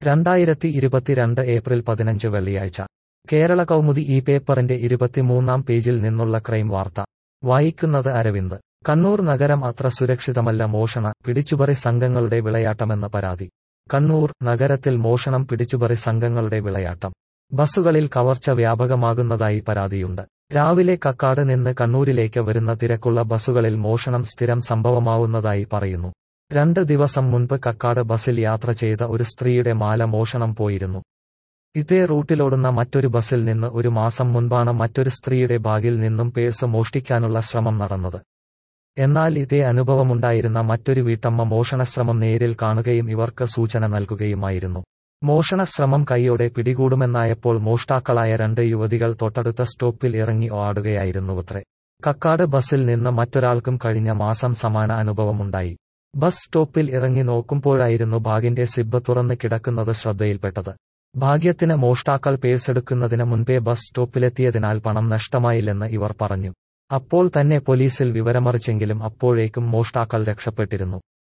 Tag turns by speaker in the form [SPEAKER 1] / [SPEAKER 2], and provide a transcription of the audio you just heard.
[SPEAKER 1] രണ്ടായിരത്തി ഇരുപത്തിരണ്ട് ഏപ്രിൽ പതിനഞ്ച് വെള്ളിയാഴ്ച കേരള കൗമുദി ഈ പേപ്പറിന്റെ ഇരുപത്തിമൂന്നാം പേജിൽ നിന്നുള്ള ക്രൈം വാർത്ത വായിക്കുന്നത് അരവിന്ദ് കണ്ണൂർ നഗരം അത്ര സുരക്ഷിതമല്ല മോഷണ പിടിച്ചുപറി സംഘങ്ങളുടെ വിളയാട്ടമെന്ന പരാതി കണ്ണൂർ നഗരത്തിൽ മോഷണം പിടിച്ചുപറി സംഘങ്ങളുടെ വിളയാട്ടം ബസ്സുകളിൽ കവർച്ച വ്യാപകമാകുന്നതായി പരാതിയുണ്ട് രാവിലെ കക്കാട് നിന്ന് കണ്ണൂരിലേക്ക് വരുന്ന തിരക്കുള്ള ബസ്സുകളിൽ മോഷണം സ്ഥിരം സംഭവമാവുന്നതായി പറയുന്നു രണ്ട് ദിവസം മുൻപ് കക്കാട് ബസ്സിൽ യാത്ര ചെയ്ത ഒരു സ്ത്രീയുടെ മാല മോഷണം പോയിരുന്നു ഇതേ റൂട്ടിലോടുന്ന മറ്റൊരു ബസ്സിൽ നിന്ന് ഒരു മാസം മുൻപാണ് മറ്റൊരു സ്ത്രീയുടെ ബാഗിൽ നിന്നും പേഴ്സ് മോഷ്ടിക്കാനുള്ള ശ്രമം നടന്നത് എന്നാൽ ഇതേ അനുഭവമുണ്ടായിരുന്ന മറ്റൊരു വീട്ടമ്മ മോഷണശ്രമം നേരിൽ കാണുകയും ഇവർക്ക് സൂചന നൽകുകയുമായിരുന്നു മോഷണശ്രമം കൈയോടെ പിടികൂടുമെന്നായപ്പോൾ മോഷ്ടാക്കളായ രണ്ട് യുവതികൾ തൊട്ടടുത്ത സ്റ്റോപ്പിൽ ഇറങ്ങി ഓടുകയായിരുന്നുവത്രേ കക്കാട് ബസ്സിൽ നിന്ന് മറ്റൊരാൾക്കും കഴിഞ്ഞ മാസം സമാന അനുഭവമുണ്ടായി ബസ് സ്റ്റോപ്പിൽ ഇറങ്ങി നോക്കുമ്പോഴായിരുന്നു ബാഗിന്റെ സിബ്ബ് തുറന്ന് കിടക്കുന്നത് ശ്രദ്ധയിൽപ്പെട്ടത് ഭാഗ്യത്തിന് മോഷ്ടാക്കൾ പേഴ്സെടുക്കുന്നതിന് മുൻപേ ബസ് സ്റ്റോപ്പിലെത്തിയതിനാൽ പണം നഷ്ടമായില്ലെന്ന് ഇവർ പറഞ്ഞു അപ്പോൾ തന്നെ പോലീസിൽ വിവരമറിച്ചെങ്കിലും അപ്പോഴേക്കും മോഷ്ടാക്കൾ രക്ഷപ്പെട്ടിരുന്നു